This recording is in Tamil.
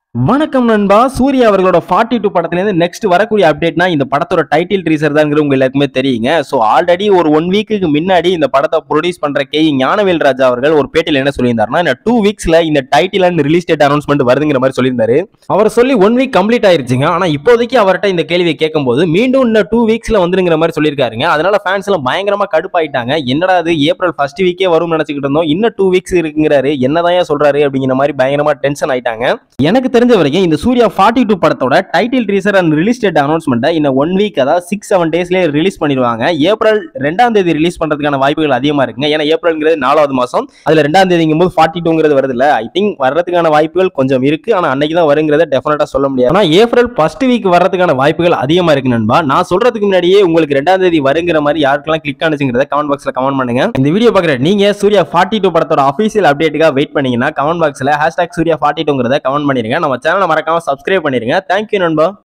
வணக்கம் நண்பா சூர்யா அவர்களோட ஃபார்ட்டி டூ படத்துலேருந்து நெக்ஸ்ட் வரக்கூடிய அப்டேட்னா இந்த படத்தோட டைட்டில் ட்ரீசர் தான்ங்கிற உங்க எல்லாருக்குமே தெரியுங்க ஸோ ஆல்ரெடி ஒரு ஒன் வீக்குக்கு முன்னாடி இந்த படத்தை ப்ரொடியூஸ் பண்ற கே ஞானவேல் ராஜா அவர்கள் ஒரு பேட்டியில் என்ன சொல்லியிருந்தாருன்னா இந்த டூ வீக்ஸ்ல இந்த title and release date announcement வருதுங்கிற மாதிரி சொல்லியிருந்தாரு அவர் சொல்லி ஒன் வீக் கம்ப்ளீட் ஆயிருச்சுங்க ஆனா இப்போதைக்கு அவர்கிட்ட இந்த கேள்வியை கேட்கும்போது மீண்டும் இந்த டூ வீக்ஸ்ல வந்துருங்கிற மாதிரி சொல்லியிருக்காருங்க அதனால ஃபேன்ஸ் எல்லாம் பயங்கரமா கடுப்பாயிட்டாங்க என்னடா அது ஏப்ரல் ஃபர்ஸ்ட் வீக்கே வரும்னு நினைச்சுக்கிட்டு இருந்தோம் இன்னும் டூ வீக்ஸ் இருக்குங்கிறாரு என்னதான் ஏன் சொல்றாரு அப்படிங்கிற மாதிரி பயங்கரமா டென்ஷன் ஆயிட்டாங்க எனக்கு தெரிஞ்ச வரைக்கும் இந்த சூர்யா ஃபார்ட்டி டூ படத்தோட title teaser and release date அனௌன்ஸ்மெண்ட்டை இந்த ஒன் வீக் அதாவது சிக்ஸ் செவன் டேஸ்லேயே ரிலீஸ் பண்ணிடுவாங்க ஏப்ரல் ரெண்டாம் தேதி ரிலீஸ் பண்றதுக்கான வாய்ப்புகள் அதிகமா இருக்குங்க ஏன்னா ஏப்ரல்ங்கிறது நாலாவது மாசம் அதுல ரெண்டாம் தேதிங்கும் போது ஃபார்ட்டி டூங்கிறது வருது இல்ல ஐ திங்க் வர்றதுக்கான வாய்ப்புகள் கொஞ்சம் இருக்கு ஆனா அன்னைக்கு தான் வருங்கிறத டெஃபினட்டா சொல்ல முடியாது ஆனா ஏப்ரல் ஃபர்ஸ்ட் வீக் வர்றதுக்கான வாய்ப்புகள் அதிகமா இருக்கு நண்பா நான் சொல்றதுக்கு முன்னாடியே உங்களுக்கு ரெண்டாம் தேதி வருங்கிற மாதிரி யாருக்கெல்லாம் கிளிக் ஆனிச்சுங்கிறத கமெண்ட் பாக்ஸ்ல கமெண்ட் பண்ணுங்க இந்த வீடியோ பாக்குற நீங்க சூர்யா ஃபார்ட்டி டூ படத்தோட அஃபீஷியல் அப்டேட்டுக்காக வெயிட் பண்ணீங்கன்னா கமெண்ட் பாக்ஸ்ல ஹேஷ்டாக் சூர்யா ஃபார்ட்டி டூங்கிறத கமெண்ட் பண்ணிருங்க நம்ம சேனலை மறக்காம சப்ஸ்கிரைப் பண்ணிருங்க தேங்க்யூ நண்பா